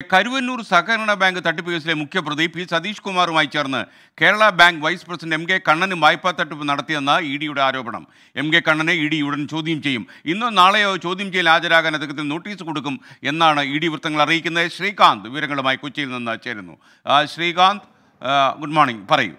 കരുവന്നൂർ സഹകരണ ബാങ്ക് തട്ടിപ്പ് കേസിലെ മുഖ്യപ്രതി പി സതീഷ് കുമാറുമായി ചേർന്ന് Kerala bank vice president M K കണ്ണനും വായ്പാ തട്ടിപ്പ് നടത്തിയെന്ന ഇ ഡിയുടെ ആരോപണം എം കെ കണ്ണനെ ഇ ഡി ഉടൻ ചോദ്യം ചെയ്യും ഇന്നോ നാളെയോ ചോദ്യം ചെയ്യൽ ഹാജരാകാൻ അദ്ദേഹത്തിന് നോട്ടീസ് കൊടുക്കും എന്നാണ് ഇ ഡി വൃത്തങ്ങൾ അറിയിക്കുന്നത് ശ്രീകാന്ത് വിവരങ്ങളുമായി കൊച്ചിയിൽ നിന്ന് ചേരുന്നു ആ, ശ്രീകാന്ത് ആ, ഗുഡ് മോർണിംഗ് പറയൂ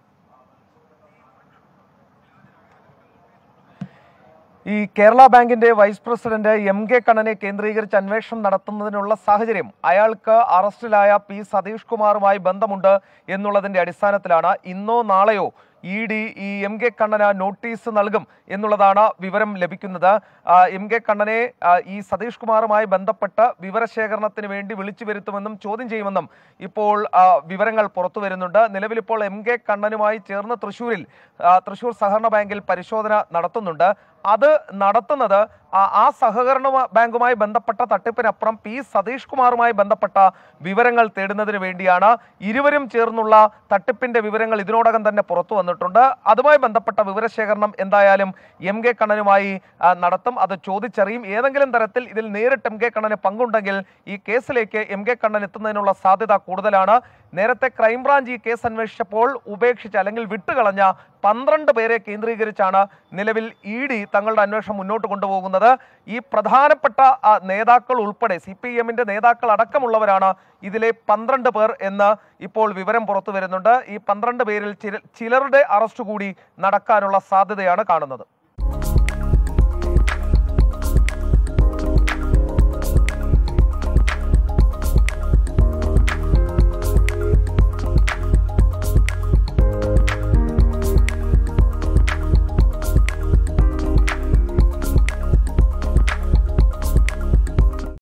ഈ കേരള ബാങ്കിന്റെ വൈസ് പ്രസിഡന്റ് എം കെ കണ്ണനെ കേന്ദ്രീകരിച്ച് അന്വേഷണം നടത്തുന്നതിനുള്ള സാഹചര്യം അയാൾക്ക് അറസ്റ്റിലായ പി സതീഷ് കുമാറുമായി ബന്ധമുണ്ട് എന്നുള്ളതിന്റെ അടിസ്ഥാനത്തിലാണ് ഇന്നോ നാളെയോ ഇ ഡി ഈ എം കെ കണ്ണന് നോട്ടീസ് നൽകും എന്നുള്ളതാണ് വിവരം ലഭിക്കുന്നത് ആ, എം കെ കണ്ണനെ ആ, ഈ സതീഷ് കുമാറുമായി ബന്ധപ്പെട്ട് വിവരശേഖരണത്തിന് വേണ്ടി വിളിച്ചു വരുത്തുമെന്നും ചോദ്യം ചെയ്യുമെന്നും ഇപ്പോൾ ആ, വിവരങ്ങൾ പുറത്തു വരുന്നുണ്ട് നിലവിലിപ്പോൾ എം കെ കണ്ണനുമായി ചേർന്ന് തൃശൂരിൽ ആ, തൃശൂർ സഹകരണ ബാങ്കിൽ പരിശോധന നടത്തുന്നുണ്ട് അത് നടത്തുന്നത് ആ- ആ സഹകരണ ബാങ്കുമായി ബന്ധപ്പെട്ട തട്ടിപ്പിനപ്പുറം പി സതീഷ് കുമാറുമായി ബന്ധപ്പെട്ട വിവരങ്ങൾ തേടുന്നതിന് വേണ്ടിയാണ് ഇരുവരും ചേർന്നുള്ള തട്ടിപ്പിന്റെ വിവരങ്ങൾ ഇതിനോടകം തന്നെ പുറത്തു വന്നിട്ടുണ്ട് അതുമായി ബന്ധപ്പെട്ട വിവരശേഖരണം എന്തായാലും എം കെ കണ്ണനുമായി ആ, നടത്തും അത് ചോദിച്ചറിയും ഏതെങ്കിലും തരത്തിൽ ഇതിൽ നേരിട്ട് എം കെ കണ്ണന് പങ്കുണ്ടെങ്കിൽ ഈ കേസിലേക്ക് എം കെ കണ്ണൻ എത്തുന്നതിനുള്ള സാധ്യത കൂടുതലാണ് നേരത്തെ ക്രൈംബ്രാഞ്ച് ഈ കേസ് അന്വേഷിച്ചപ്പോൾ ഉപേക്ഷിച്ച അല്ലെങ്കിൽ വിട്ടുകളഞ്ഞ പന്ത്രണ്ട് പേരെ കേന്ദ്രീകരിച്ചാണ് നിലവിൽ ഇ ഡി തങ്ങളുടെ അന്വേഷണം മുന്നോട്ട് കൊണ്ടുപോകുന്നത് ഈ പ്രധാനപ്പെട്ട ആ, നേതാക്കൾ ഉൾപ്പെടെ സി പി എമ്മിന്റെ നേതാക്കൾ അടക്കമുള്ളവരാണ് ഇതിലെ പന്ത്രണ്ട് പേർ എന്ന് ഇപ്പോൾ വിവരം പുറത്തു വരുന്നുണ്ട് ഈ പന്ത്രണ്ട് പേരിൽ ചില- ചിലരുടെ അറസ്റ്റ് കൂടി നടക്കാനുള്ള സാധ്യതയാണ് കാണുന്നത്